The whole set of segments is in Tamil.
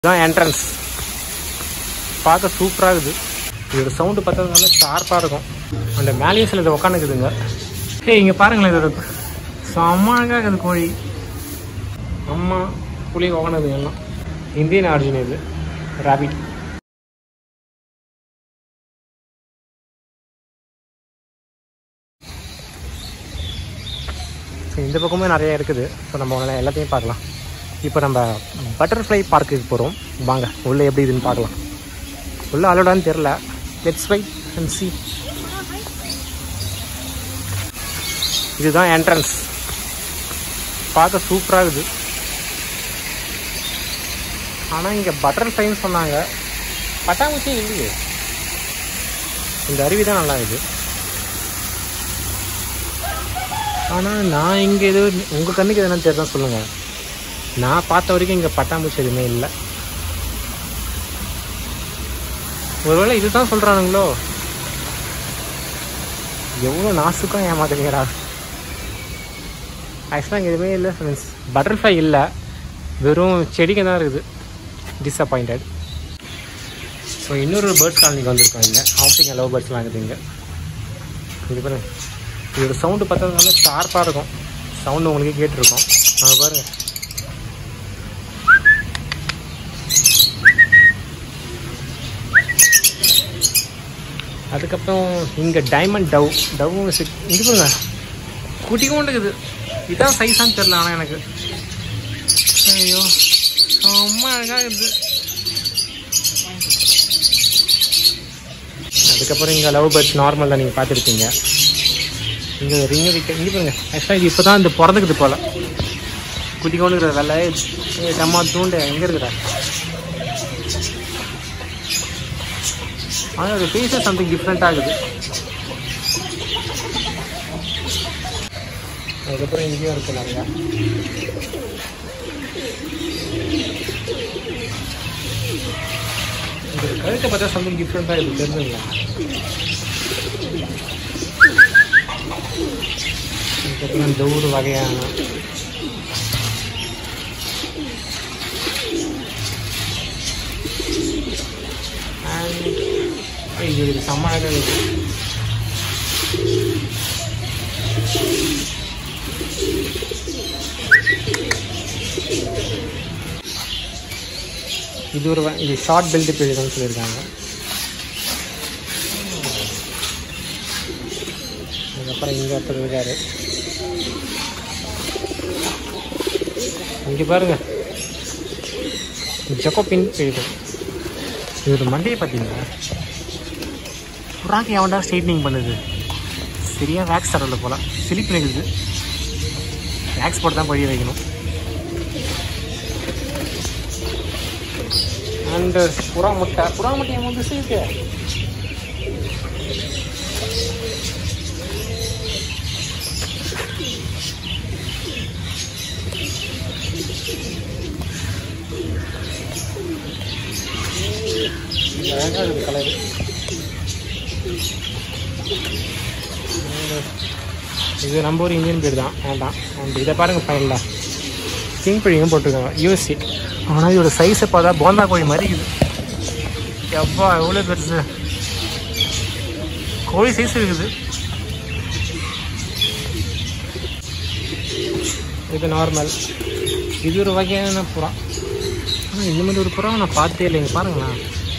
இதுதான் என்ட்ரன்ஸ் பார்க்க சூப்பராக இருக்குது இதோட சவுண்டு பார்த்தது நல்லா ஷார்ப்பாக இருக்கும் அந்த மேலேயும் சில இது உட்காந்துக்குதுங்க ஏய் இங்கே பாருங்களேன் இதோட செம்ம அழகாக இருக்குது கோழி அம்மா புளி உட்காந்துது எல்லாம் இந்தியன் ஆரிஜின் இது ராபிட் ஸோ இந்த பக்கமும் நிறைய இருக்குது ஸோ நம்ம உடனே எல்லாத்தையும் பார்க்கலாம் இப்போ நம்ம பட்டர்ஃப்ளை பார்க்குக்கு போகிறோம் வாங்க உள்ளே எப்படி இதுன்னு பார்க்கலாம் உள்ளே அலோடான்னு தெரில லெட்ஸ் வை அண்ட் சி இதுதான் என்ட்ரன்ஸ் பார்க்க சூப்பராக இருக்குது ஆனால் இங்கே பட்டர்ஃப்ளைன்னு சொன்னாங்க பட்டாம்பூச்சி இல்லையே இந்த அருவி தான் நல்லா இருக்குது ஆனால் நான் இங்கே ஏதோ உங்கள் கண்ணுக்கு எதனா தெரிஞ்சா சொல்லுங்கள் நான் பார்த்த வரைக்கும் இங்கே பட்டாம்பூச்சி எதுவுமே இல்லை ஒருவேளை இதுதான் சொல்கிறானுங்களோ எவ்வளோ நாசுக்கும் ஏமாத்துறீங்கடா ஆக்சுவலாக இங்கே எதுவுமே இல்லை ஃப்ரெண்ட்ஸ் பட்டர்ஃப்ளை இல்லை வெறும் செடிங்க தான் இருக்குது டிஸப்பாயிண்டட் ஸோ இன்னொரு பேர்ட்ஸ் காலனிக்கு வந்திருக்கோம் இங்கே ஹவுசிங் லவ் பேர்ட்ஸ்லாம் இருக்குது இங்கே இது பாருங்க இதோட சவுண்டு பார்த்தது நல்லா ஷார்ப்பாக இருக்கும் சவுண்டு உங்களுக்கு கேட்டிருக்கோம் அங்கே பாருங்க அதுக்கப்புறம் இங்கே டைமண்ட் டவ் டவ் இங்கே பாருங்க குட்டி கொண்டு இருக்குது இதான் சைஸான்னு தெரில ஆனால் எனக்கு ஐயோ ரொம்ப அழகாக இருக்குது அதுக்கப்புறம் இங்கே லவ் பேர்ட்ஸ் நார்மல் தான் நீங்கள் பார்த்துருப்பீங்க இங்கே ரிங்கு விக்க இங்கே பாருங்க ஆக்சுவலாக இது இப்போ தான் இந்த பிறந்துக்குது போல் குட்டி கொண்டு இருக்கிற வெள்ளை ஏய், டம்மா தூண்டு எங்கே இருக்கிற ஆனால் ஒரு ஃபேஸே சம்திங் டிஃப்ரெண்ட் ஆகுது அதுக்கப்புறம் இங்கேயும் இருக்கு நிறையா இந்த கழுத்தை பார்த்தா சம்திங் டிஃப்ரெண்ட்டாக இது தெரிஞ்சுங்களா அதுக்கப்புறம் இந்த ஊர் வகையான And இது இது செம்ம அழகாக இருக்கு இது ஒரு வ- இது ஷார்ட் பெல்ட் பீரியட்னு சொல்லியிருக்காங்க அதுக்கப்புறம் இங்கே ஒருத்தர் இருக்காரு இங்கே பாருங்க ஜக்கோபின் பீரியட் இது ஒரு மண்டையை பார்த்தீங்களா புறாக்கு எவன்டா ஸ்ட்ரைட்னிங் பண்ணுது சரியாக வேக்ஸ் தரல போல சிலிப்பு நிற்குது வேக்ஸ் போட்டு தான் படிய வைக்கணும் அண்ட் புறா முட்டை புறா முட்டை என் வந்து இருக்கு அழகாக இருக்குது கலரு இது நம்ம ஒரு இந்தியன் பேர் தான் வேண்டாம் அண்ட் இதை பாருங்கள் ஃபைனலாக கிங் பிழியும் போட்டிருக்காங்க யூஎஸ்சி ஆனால் இதோட சைஸை பார்த்தா போந்தா கோழி மாதிரி இருக்குது எப்பா எவ்வளோ பெருசு கோழி சைஸ் இருக்குது இது நார்மல் இது ஒரு வகையான புறா ஆனால் இந்த மாதிரி ஒரு புறா நான் பார்த்தே இல்லைங்க பாருங்களேன்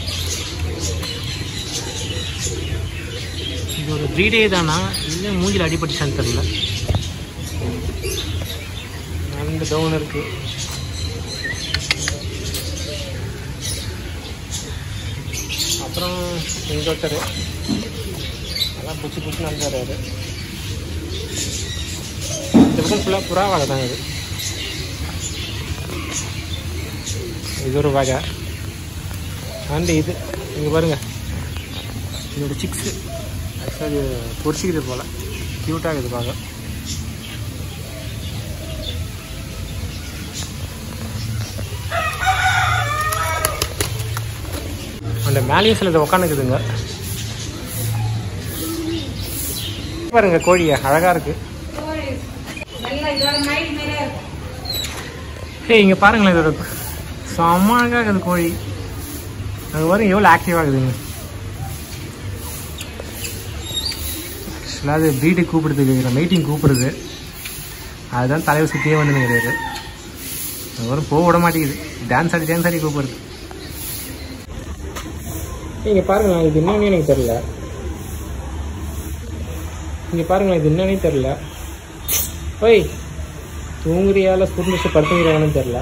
இது ஒரு த்ரீ டே தானா இல்லை மூஞ்சில் அடிபட்டுச்சான்னு தெரில அந்த டவுன் இருக்கு அப்புறம் இங்க ஒருத்தர் நல்லா புச்சு புச்சு நடந்தாரு அவரு இந்த பக்கம் ஃபுல்லாக புறா வகை தான் இது இது ஒரு வகை அண்ட் இது இங்கே பாருங்க இதோட சிக்ஸு ஆக்சுவலாக இது பொரிச்சிக்குது போல் க்யூட்டாக இருக்குது பார்க்க அந்த மேலேயும் சில இது உட்காந்துக்குதுங்க பாருங்க கோழியை அழகாக இருக்கு ஏய் இங்கே பாருங்களேன் இதோட செம்ம அழகாக இருக்குது கோழி அது வரும் எவ்வளோ ஆக்டிவாக இருக்குதுங்க ஆக்சுவலாக அது வீட்டுக்கு கூப்பிடுறதுக்கு மீட்டிங் கூப்பிடுது அதுதான் தலைவர் சுற்றியே வந்து நிற்கிறாரு அது வரும் போக விட மாட்டேங்குது டான்ஸ் ஆடி டான்ஸ் ஆடி கூப்பிடுது இங்கே பாருங்களேன் இது என்னன்னு எனக்கு தெரியல இங்கே பாருங்களேன் இது என்னன்னே தெரில ஓய் தூங்குறியால புரிஞ்சிச்சு படுத்துங்கிறாங்கன்னு தெரில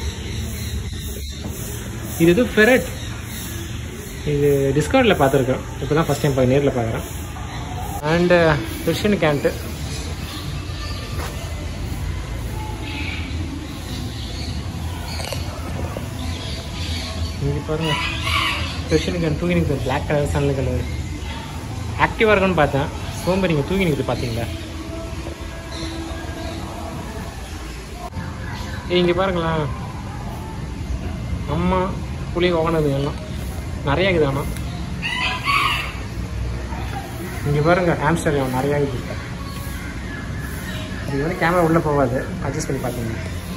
இது இது ஃபெரட் இது டிஸ்கவுண்டில் பார்த்துருக்கேன் இப்போ தான் ஃபஸ்ட் டைம் பார்க்க நேரில் பார்க்குறேன் அண்டு பெர்ஷியன் கேண்ட்டு இங்கே பாருங்க பெர்ஷியன் கேன் தூங்கி நிற்குது பிளாக் கலர் சன்ல கலர் ஆக்டிவாக இருக்குன்னு பார்த்தேன் சோம்பேறி இங்கே தூங்கி நிற்குது பார்த்தீங்களா இங்கே பாருங்களேன் அம்மா புளி ஓகனது எல்லாம் நிறைய இருக்குது ஆனால் இங்கே பாருங்க ஹாம்ஸ்டர் நிறையா இருக்குது இது வந்து கேமரா உள்ளே போகாது அட்ஜஸ்ட் பண்ணி பார்த்தீங்க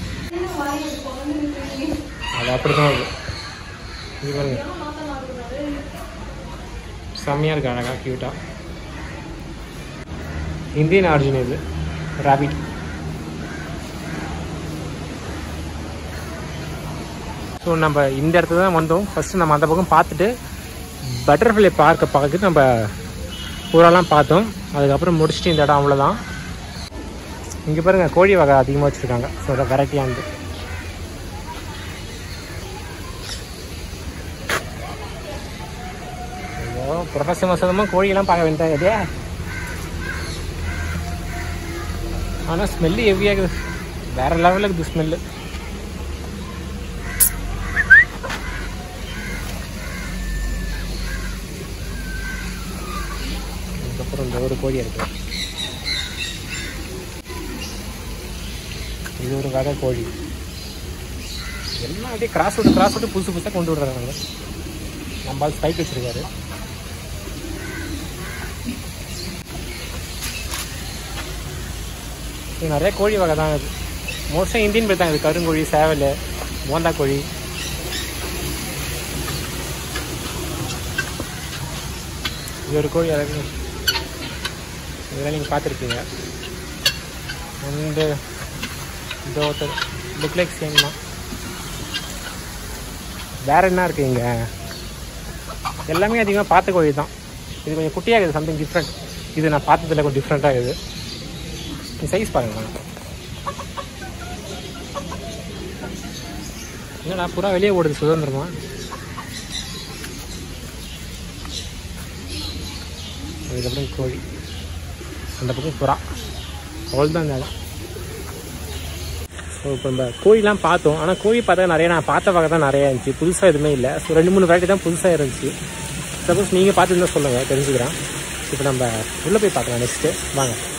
அது அப்படி தான் அது இங்கே பாருங்க செம்மையாக இருக்கு அழகாக க்யூட்டாக இந்தியன் ஆரிஜின் இது ராபிட் ஸோ நம்ம இந்த இடத்துல தான் வந்தோம் ஃபஸ்ட்டு நம்ம அந்த பக்கம் பார்த்துட்டு பட்டர்ஃப்ளை பார்க்க பார்க்க நம்ம பூராலாம் பார்த்தோம் அதுக்கப்புறம் முடிச்சுட்டு இந்த இடம் அவ்வளோதான் இங்கே பாருங்கள் கோழி வகை அதிகமாக வச்சுருக்காங்க ஸோ அதை வெரைட்டியானது ஐயோ ப்ரொஃபஷன் வசதமாக கோழியெல்லாம் பார்க்க வேண்டியதாக இதே ஆனால் ஸ்மெல்லு ஹெவியாக இருக்குது வேறு லெவலில் இருக்குது ஸ்மெல்லு அதுக்கப்புறம் இந்த ஒரு கோழி இருக்கு இது ஒரு வகை கோழி எல்லாம் அப்படியே கிராஸ் விட்டு கிராஸ் விட்டு புதுசு புதுசாக கொண்டு விடுறாங்க நம்ம ஸ்பைக் வச்சிருக்காரு இது நிறைய கோழி வகை தான் இது மோஸ்ட்டாக இந்தியன் பேர் தான் இது கருங்கோழி சேவல் போந்தா கோழி இது ஒரு கோழி அழகு இதெல்லாம் நீங்கள் பார்த்துருப்பீங்க அண்டு இந்த ஒருத்தர் லுக் லைக் சேம் தான் வேற என்ன இருக்கு இங்கே எல்லாமே அதிகமாக பார்த்த கோழி தான் இது கொஞ்சம் குட்டியாகுது சம்திங் டிஃப்ரெண்ட் இது நான் பார்த்ததில் கொஞ்சம் டிஃப்ரெண்ட்டாக இது சைஸ் பாருங்க என்னடா புறா வெளியே ஓடுது சுதந்திரமா அதுக்கப்புறம் கோழி அந்த பக்கம் புறா அவ்வளோதான் இந்த இடம் ஸோ இப்போ நம்ம கோழிலாம் பார்த்தோம் ஆனால் கோழி பார்த்தா நிறைய நான் பார்த்த வகை தான் நிறையா இருந்துச்சு புதுசாக எதுவுமே இல்லை ஸோ ரெண்டு மூணு வெரைட்டி தான் புதுசாக இருந்துச்சு சப்போஸ் நீங்கள் பார்த்துருந்தா சொல்லுங்கள் தெரிஞ்சுக்கிறேன் இப்போ நம்ம உள்ளே போய் பார்க்கலாம் நெக்ஸ்ட்டு வாங்க